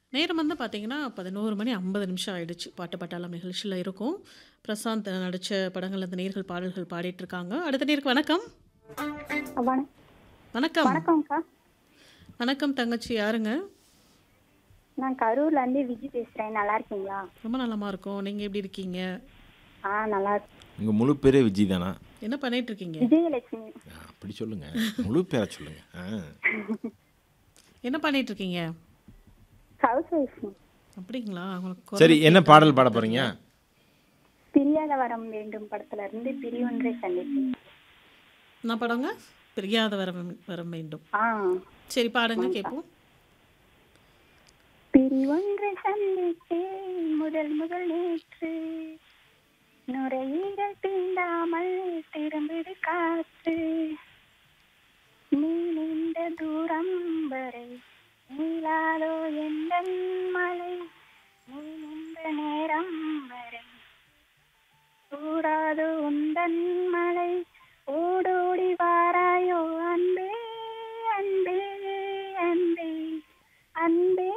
நேரம் வந்து பார்த்தீங்கன்னா, 11 மணி 50 நிமிஷம் ஆயிடுச்சு. பாட்டு பட்டாளம் நிகழ்ச்சியில இருக்கோம். பிரசாந்த் நடிச்ச படங்கள்ல இந்த நேயர்கள் பாடல்கள் பாடிட்டு இருக்காங்க. அடுத்த நேயருக்கு வணக்கம். வண வணக்கம். வணக்கம்க்கா. வணக்கம் தங்கச்சி யாருங்க? நான் கரூர்ல இருந்து விஜி பேசுறேன். நல்லா இருக்கீங்களா? ரொம்ப நலமா இருக்கோம். நீங்க எப்படி இருக்கீங்க? ஆ நல்லா இருக்கேன். உங்க முழு பேரே விஜய் தானா? என்ன பண்ணிட்டு இருக்கீங்க? விஜயலட்சுமி. ஆ, அப்படி சொல்லுங்க. முழு பேரை சொல்லுங்க. ஆ. என்ன பண்ணிட்டு இருக்கீங்க? House wife. அப்படிங்களா? உங்களுக்கு சரி குரல் என்ன கேட்க பாடல் பாட போறீங்க? பிரியாத வரம் வேண்டும் படத்துல இருந்து பிரியொன்றை சந்தித்தேன். என்ன படங்க? பிரியாத வரம் வரம் வேண்டும். ஆ சரி பாடுங்க ஆமாக்கா. கேட்போம். பிரிவொன்றை சந்தித்தேன் முதல் முதல் நேற்று நுரையீரல் தீண்டாமல் திரும்பிடு காற்று நீ நின்ற தூரம் வரை நீளாதோ எந்தன் மலை நீ நின்ற நேரம் வரை கூடாதோ உந்தன் மலை